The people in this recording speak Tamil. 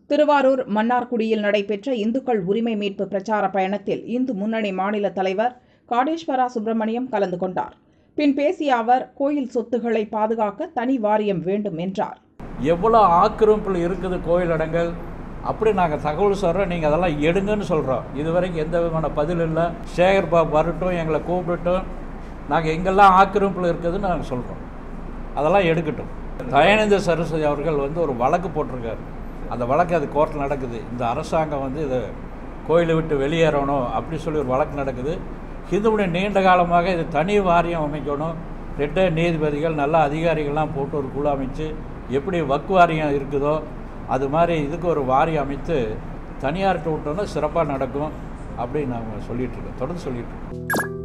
திருவாரூர் மன்னார்குடியில் நடைபெற்ற இந்துக்கள் உரிமை மீட்பு பிரச்சார பயணத்தில் இந்து முன்னணி மாநில தலைவர் காடேஸ்வரா சுப்பிரமணியம் கலந்து கொண்டார் பின் பேசிய அவர் கோயில் சொத்துக்களை பாதுகாக்க தனி வாரியம் வேண்டும் என்றார் எவ்வளோ ஆக்கிரமிப்பில் இருக்குது கோயில் இடங்கள் அப்படி நாங்கள் தகவல் சொல்கிறோம் நீங்கள் அதெல்லாம் எடுங்கன்னு சொல்கிறோம் இது வரைக்கும் எந்த விதமான பதில் இல்லை சேகர் பாபு வரட்டும் எங்களை கூப்பிடட்டும் நாங்கள் எங்கெல்லாம் ஆக்கிரமிப்பில் இருக்குதுன்னு நாங்கள் சொல்கிறோம் அதெல்லாம் எடுக்கட்டும் தயானந்த சரஸ்வதி அவர்கள் வந்து ஒரு வழக்கு போட்டிருக்காரு அந்த வழக்கு அது கோர்ட்டில் நடக்குது இந்த அரசாங்கம் வந்து இதை கோயிலை விட்டு வெளியேறணும் அப்படி சொல்லி ஒரு வழக்கு நடக்குது ஹிந்துவுடைய நீண்ட காலமாக இது தனி வாரியம் அமைக்கணும் ரிட்டையர் நீதிபதிகள் நல்ல அதிகாரிகள்லாம் போட்டு ஒரு குழு அமைச்சு எப்படி வக்கு வாரியம் இருக்குதோ அது மாதிரி இதுக்கு ஒரு வாரியம் அமைத்து தனியார்கிட்ட விட்டோன்னா சிறப்பாக நடக்கும் அப்படின்னு நாங்கள் சொல்லிகிட்ருக்கோம் தொடர்ந்து சொல்லிகிட்ருக்கோம்